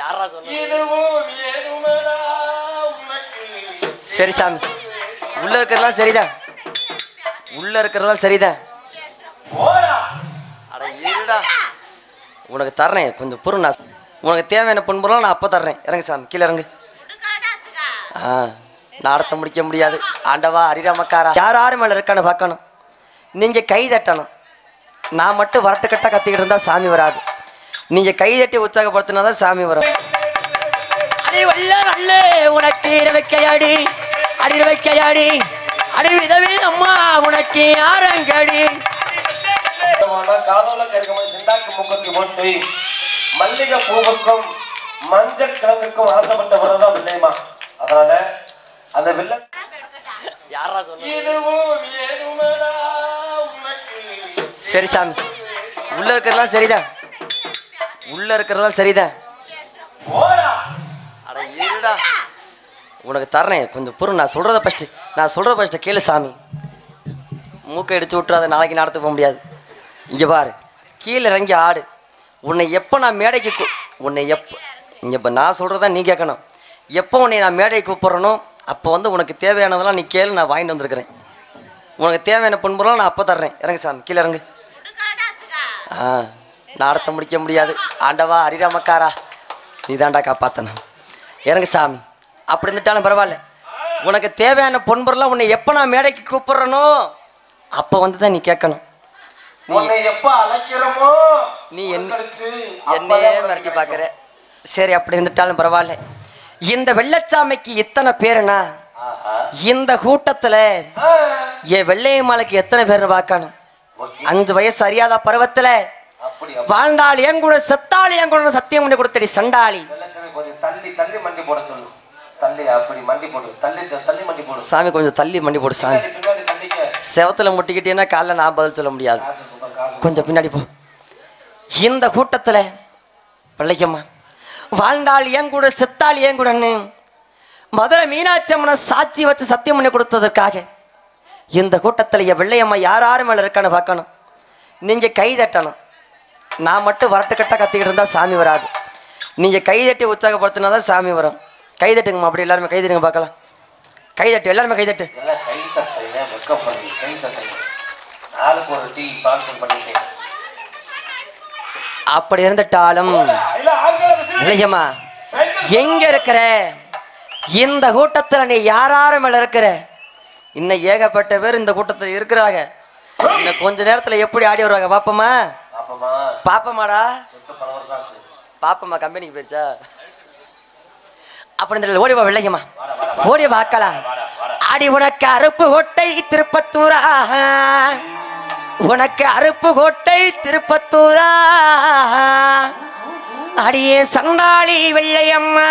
யாரா சொன்ன இதுவும் வேணுமடா உனக்கு சரி சாமி உள்ள இருக்கிறதெல்லாம் சரிதான் உள்ள இருக்கிறதெல்லாம் சரிதான் போடா அட இருடா உனக்கு தர்றேன் கொஞ்சம் பொறு நான் உனக்கு தேவையான பொன்பொருளாம் நான் அப்போ தர்றேன் இறங்கு சாமி கீழே இறங்கு ஆ நடத்த முடிக்க முடியாது ஆண்டவா அரிராமக்காரா யார் யார் மேலே இருக்கான்னு பார்க்கணும் நீங்கள் கை தட்டணும் நான் மட்டும் வரட்டு கட்ட கத்திக்கிட்டு இருந்தா சாமி வராது நீங்கள் கை தட்டி உற்சாகப்படுத்தினா தான் சாமி வரும் அடி வல்ல வல்ல உனக்கு இருவைக்கையாடி அடி இருவைக்கையாடி அடி விதவிதம்மா உனக்கு யாரங்கடி காதோல கருகமல் சிந்தாக்கு முக்கத்தி போட்டு மல்லிகை பூவுக்கும் மஞ்சள் கிழங்குக்கும் ஆசைப்பட்ட தான் வில்லைமா அதனால அந்த வில்ல யாரா சொன்ன இதுவும் வேணுமடா உனக்கு சரி சாமி உள்ள இருக்கிறதெல்லாம் சரிதான் உள்ள இருக்கிறதெல்லாம் சரிதான் போடா அட இருடா உனக்கு தர்றேன் கொஞ்சம் பொறு நான் சொல்கிறத ஃபஸ்ட்டு நான் சொல்கிற ஃபஸ்ட்டு கேளு சாமி மூக்கை அடிச்சு விட்டுறாத நாளைக்கு நடத்த போக முடியாது இங்கே பாரு கீழே இறங்கி ஆடு உன்னை எப்போ நான் மேடைக்கு கூ உன்னை எப்போ இங்கே இப்போ நான் சொல்கிறதா நீ கேட்கணும் எப்போ உன்னை நான் மேடைக்கு கூப்பிட்றனோ அப்போ வந்து உனக்கு தேவையானதெல்லாம் நீ கேளு நான் வாங்கிட்டு வந்திருக்கிறேன் உனக்கு தேவையான பொன்பொருளாம் நான் அப்போ தர்றேன் இறங்கு சாமி கீழே இறங்கு ஆ நடத்த முடிக்க முடியாது ஆண்டவா அரிராமக்காரா நீ தாண்டா காப்பாத்தணும் இறங்கு சாமி அப்படி இருந்துட்டாலும் பரவாயில்ல உனக்கு தேவையான பொன்பொருளாம் உன்னை எப்போ நான் மேடைக்கு கூப்பிட்றனோ அப்போ வந்து தான் நீ கேட்கணும் உன்னை எப்ப அழைக்கிறோமோ நீ என் கழிச்சு என்னையே மிரட்டி பார்க்குற சரி அப்படி இருந்துட்டாலும் பரவாயில்ல இந்த வெள்ளச்சாமிக்கு இத்தனை பேருனா இந்த கூட்டத்தில் என் வெள்ளைய மாலைக்கு எத்தனை பேர் பார்க்கணும் அஞ்சு வயசு அறியாத பருவத்தில் அப்படி வாழ்ந்தாள் என் கூட செத்தாள் என் கூட சத்தியம் பண்ணி கொடுத்தடி சண்டாளி வெள்ளச்சாமி கொஞ்சம் தள்ளி தள்ளி மண்டி போட சொல்லு தள்ளி அப்படி மண்டி போடு தள்ளி தள்ளி மண்டி போடு சாமி கொஞ்சம் தள்ளி மண்டி போடு சாமி பின்னாடி பின்னாடி தள்ளிக்க செவத்துல முட்டிக்கிட்டீங்கன்னா காலைல நான் பதில் சொல்ல முடியாது காசு கொடுப்பேன், காசு கொஞ்சம் பின்னாடி போ இந்த கூட்டத்தில் பிள்ளைக்கம்மா வாழ்ந்தாள் ஏன் கூட செத்தாள் ஏன் கூடன்னு மதுரை மீனாட்சி அம்மனை சாட்சி வச்சு சத்தியம் பண்ணி கொடுத்ததற்காக இந்த கூட்டத்தில் என் வெள்ளையம்மா யார் யார் மேலே இருக்கான்னு பார்க்கணும் நீங்கள் கை தட்டணும் நான் மட்டும் வரட்டு கட்ட கத்திக்கிட்டு இருந்தால் சாமி வராது நீங்கள் கை தட்டி உற்சாகப்படுத்தினா தான் சாமி வரும் கை தட்டுங்கம்மா அப்படி எல்லாருமே கை தட்டுங்க பார்க்கலாம் கை தட்டு எல்லாருமே கை தட்டு எல்லாம் கை தட்டுறீங்க வெக்கம் பண்ணி கை தட்டுறீங்க நாளுக்கு ஒரு டீ ஸ்பான்சர் பண்ணிட்டேன் அப்படி இருந்துட்டாலும் இல்ல ஆங்கில விசில் இளையம்மா எங்க இருக்கிற இந்த கூட்டத்துல நீ யாராரு மேல இருக்கிற இன்னும் ஏகப்பட்ட பேர் இந்த கூட்டத்துல இருக்கிறாங்க இன்னும் கொஞ்ச நேரத்துல எப்படி ஆடி வருவாங்க பாப்பமா பாப்பமா பாப்பமாடா சொத்து பல வருஷம் ஆச்சு பாப்பமா கம்பெனிக்கு போயிருச்சா அப்படி இந்த ஓடி வா வெள்ளையம்மா ஓடி பார்க்கலாம் அடி உனக்கு அருப்பு கோட்டை திருப்பத்தூரா உனக்கு அருப்பு கோட்டை திருப்பத்தூரா அடியே சண்டாளி வெள்ளையம்மா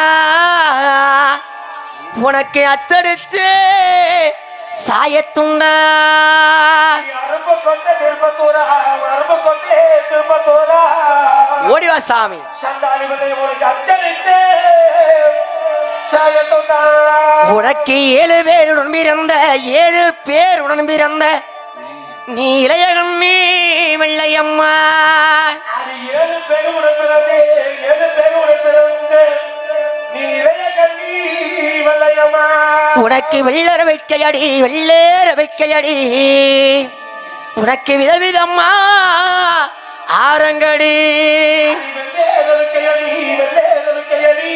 உனக்கு அத்தடிச்சு சாயத்துண்டா அரும்பு கொண்ட திருப்பத்தூரா அரும்பு கொண்டே திருப்பத்தூரா ஓடிவா சாமி சண்டாளி விலை உனக்கு அச்சடித்து சாயத்தொண்டா உனக்கு ஏழு பேர் உடன் பிறந்த ஏழு பேர் உடன் பிறந்த நீ இளையகண்ணி வெள்ளையம்மா அது ஏழு பேருடன் பிறந்து ஏழு பேருடன் பிறந்து நீ இளைய கண்ணி வெள்ளையம்மா உனக்கு வெள்ளர வைக்கையடி வெள்ளேற வைக்கையடி உனக்கு விதவிதம்மா ஆரங்கடி வெள்ளேரவிக்கையடி வெள்ளேரவிக்கையடி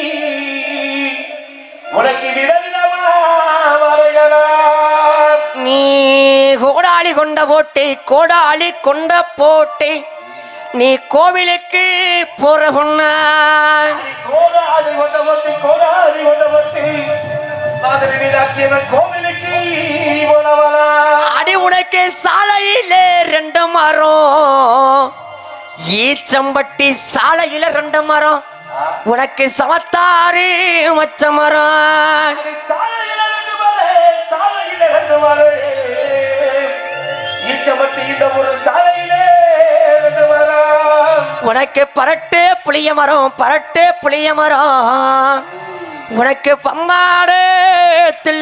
உனக்கு விதவிதமா வரையலாம் நீ கோடாளி கொண்ட போட்டி கோடாளி கொண்ட போட்டி நீ கோவிலுக்கு போற பொண்ணா நீ கோடாடி கொண்ட பத்தி கோடாடி கொண்ட பத்தி மாதிரி மீனாட்சி அம்மன் கோவிலுக்கு போனவளா அடி உனக்கு சாலையில ரெண்டு மரம் ஈச்சம்பட்டி சாலையில ரெண்டு மரம் உனக்கு சமத்தாறு மச்ச மரம் சாலையில ரெண்டு மலை சாலையில ரெண்டு மலை ஈச்சமட்டி இந்த ஒரு சாலையில ரெண்டு மரம் உனக்கு பரட்டு புளிய மரம் பரட்டு புளிய மரம் உனக்கு பம்பாடு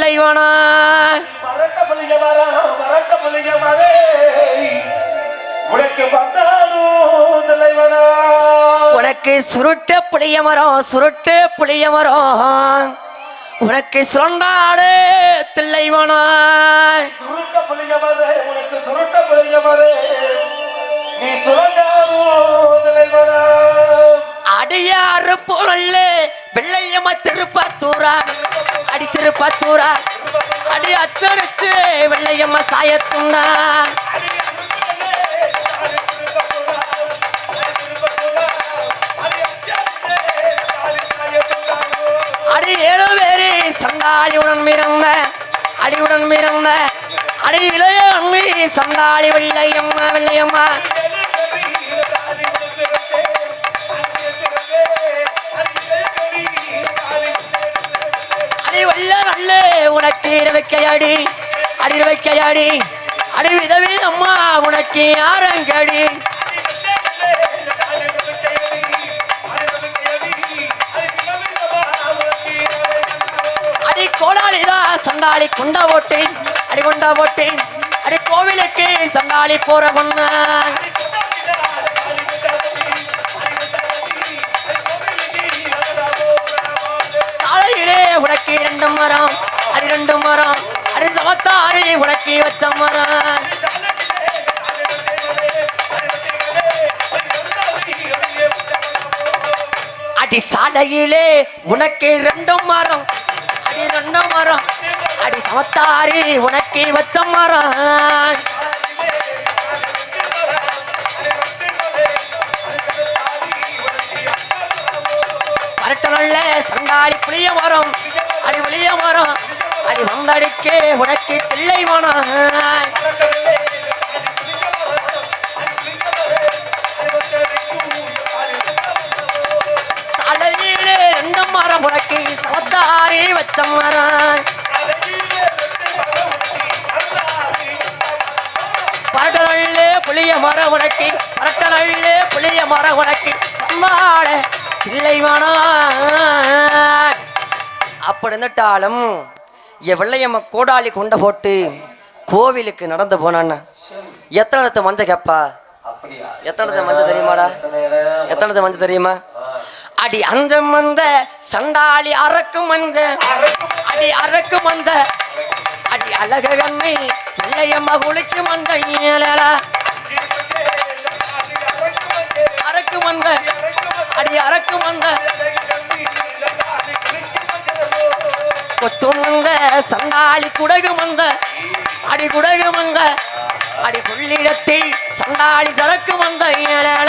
தில்லைவனம் மரட்ட புளிய மரம் மரட்ட புளிய மலை உனக்கு வந்தானோ தலைவனா உனக்கு சுருட்டு புளிய மரம் சுருட்டு புளிய மரம் உனக்கு சுரண்டாடு தில்லைவனம் சுருட்ட புளியமரே உனக்கு சுருட்ட புளியமரே நீ சுரண்டானோ தலைவனா அடியாறு பொருள் வெள்ளையம்மா திருப்பத்தூரா அடி திருப்பத்தூரா அடி அச்சடிச்சு வெள்ளையம்மா சாயத்துண்டா அடி ஏழு பேரு சண்டாளியுடன் மிரந்த அடியுடன் மிரந்த அடி இளைய அம்மி சண்டாளி வெள்ளையம்மா வெள்ளையம்மா அடி வெள்ள நல்லே உனக்கு இரவைக்கையாடி அடி இரவைக்கையாடி அடி விதவிதம்மா உனக்கு யாரங்கடி அடி கோடாளிதா சண்டாளி குண்டா போட்டு அடி குண்டா போட்டு அடி கோவிலுக்கு சண்டாளி போற பொண்ண சாலையிலே உனக்கு ரெண்டு மரம் அடி ரெண்டு மரம் அடி சமத்தாரி உனக்கு வச்ச மரம் அடி சாலையிலே உனக்கு ரெண்டு மரம் அடி ரெண்டு மரம் அடி சமத்தாரி உனக்கு வச்ச மரம் பரட்டனல்ல சண்டாளி புளிய மரம் அடி புளிய மரம் அடி வந்தடிக்கு உனக்கு தில்லை மனம் சாலையிலே ரெண்டு மரம் உனக்கு சமத்தாரி வச்ச மரம் பரட்டனல்லே புளிய மரம் உனக்கு பரட்டனல்லே புளிய மரம் உனக்கு அம்மாட தில்லை மனம் அப்படி இருந்துட்டாலும் என் வெள்ளையம்மா கோடாளி கொண்ட போட்டு கோவிலுக்கு நடந்து போனான்னா எத்தனை இடத்து மஞ்சள் கேப்பா அப்படியா எத்தனை இடத்து மஞ்சள் தெரியுமாடா எத்தனை இடம்? எத்தனை இடத்து மஞ்சள் தெரியுமா அடி அந்த மந்த சண்டாளி அரக்கு மந்த அடி அரக்கு மந்த அடி அழக கண்ணை வெள்ளையம்மா குளிக்கு மந்த ஏலலா. அரக்கு மந்த அடி அரக்கு மந்த கொத்து மந்த சண்டாளி குடகு மந்த அடி குடகு மந்த அடி புள்ளிடத்தை சண்டாளி சரக்கு மந்த ஏலல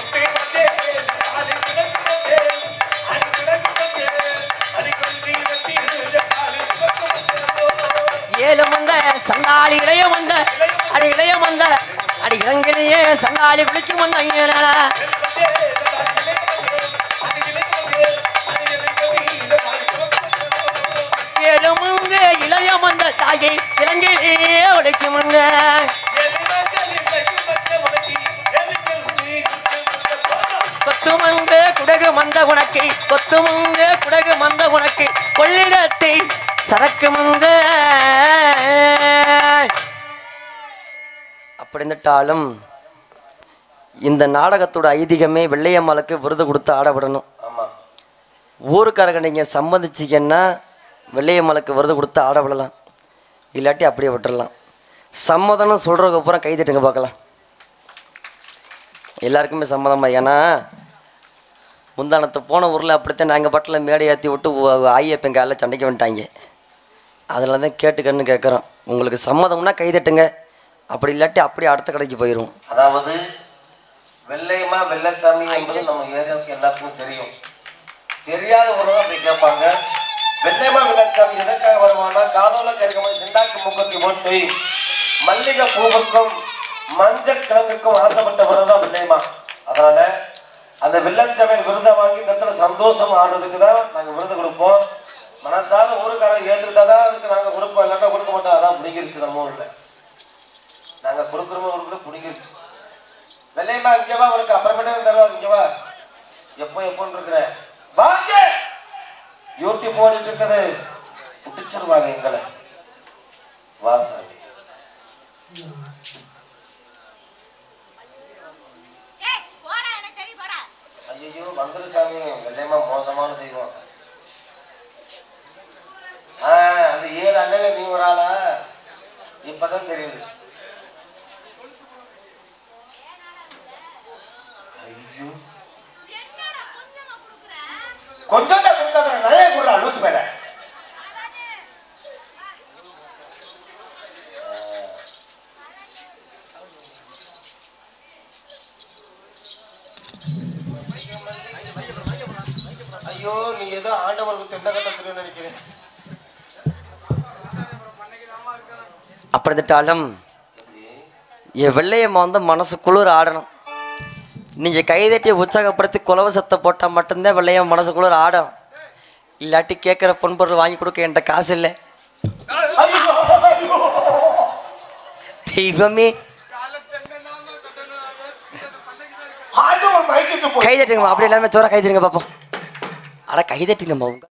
ஏழு மந்த சண்டாளி இளைய மந்த அடி இளைய மந்த அடி இளங்கிலேயே சண்டாளி குளிக்கு மந்த ஏலல ஏழு மந்த இளைய மந்த தாயை இளங்கிலேயே உடைக்கு மந்த கொத்து மந்த குடகு மந்த உனக்கு கொத்து மந்த குடகு மந்த உனக்கு கொள்ளிடத்தை சரக்கு மந்த அப்படி இருந்துட்டாலும் இந்த நாடகத்தோட ஐதீகமே வெள்ளையம்மாளுக்கு விருது கொடுத்து ஆடப்படணும் ஆமா ஊருக்காரங்க நீங்கள் சம்மதிச்சிங்கன்னா வெள்ளையம்மாளுக்கு விருது கொடுத்து ஆடப்படலாம் இல்லாட்டி அப்படியே விட்டுறலாம் சம்மதம்னு சொல்கிறதுக்கு அப்புறம் கை தட்டுங்க பார்க்கலாம் எல்லாருக்குமே சம்மதமா ஏன்னா முந்தானத்து போன ஊரில் அப்படித்தான் நாங்கள் பட்டில் மேடை ஏற்றி விட்டு ஐயப்பன் காலில் சண்டைக்கு வந்துட்டாங்க அதில் தான் கேட்டுக்கன்னு கேட்குறோம் உங்களுக்கு சம்மதம்னா கை தட்டுங்க அப்படி இல்லாட்டி அப்படியே அடுத்த கடைக்கு போயிடும் அதாவது வெள்ளையம்மா வெள்ளச்சாமி என்பது நம்ம ஏரியாவுக்கு எல்லாத்துக்கும் தெரியும் தெரியாதவங்க அப்படி கேட்பாங்க வெள்ளையம்மா வெள்ளச்சாமி எதற்காக வருவானா காதோல கேட்கும் சிண்டாக்கு முக்கத்தி போட்டு மல்லிகை பூவுக்கும் மஞ்சள் கிழங்குக்கும் ஆசைப்பட்டவர் தான் வெள்ளையம்மா அதனால அந்த வெள்ளச்சாமியின் விருதை வாங்கி இந்த இடத்துல சந்தோஷம் ஆடுறதுக்கு தான் நாங்கள் விருது கொடுப்போம் மனசாத ஊருக்காரன் ஏற்றுக்கிட்டாதான் அதுக்கு நாங்கள் கொடுப்போம் இல்லாட்டா கொடுக்க மாட்டோம் அதான் பிடிங்கிருச்சு நம்ம ஊரில் நாங்க கொடுக்குறோமோ கொடுக்கல பிடிங்கிருச்சு வெள்ளையம்மா இங்க வா உனக்கு அப்புறமேட்டே தருவார் இங்க வா எப்போ எப்போன்னு இருக்கிற வாங்க யூடியூப் ஓடிட்டு இருக்குது பிடிச்சிருவாங்க எங்களை வா சாமி ஐயோ வந்துரு சாமி வெள்ளையம்மா மோசமான தெய்வம் ஆ அந்த ஏழு அண்ணல நீ ஒரு ஆளா இப்பதான் தெரியுது ஐயோ கொஞ்சம் கொடுக்காத நிறைய கொடுறா லூசு மேல ஐயோ நீ ஏதோ ஆண்டவருக்கு தென்னை கட்ட நினைக்கிறேன் அப்படித்தாலும் என் வெள்ளையம்மா வந்து மனசு குளிர் ஆடணும் நீங்கள் கைதட்டி உற்சாகப்படுத்தி குலவ சத்தை போட்டால் மட்டும்தான் வெள்ளையம்மா மனசு குளிர் ஆடும் இல்லாட்டி கேட்குற பொன்பொருள் வாங்கி கொடுக்க என்கிட்ட காசு இல்லை தெய்வமே ஆண்டவர் மயக்கிட்டு போய் கைதட்டுங்கம்மா அப்படி எல்லாமே சோற கைதட்டுங்க பார்ப்போம் அட கைதட்டுங்கம்மா உங்க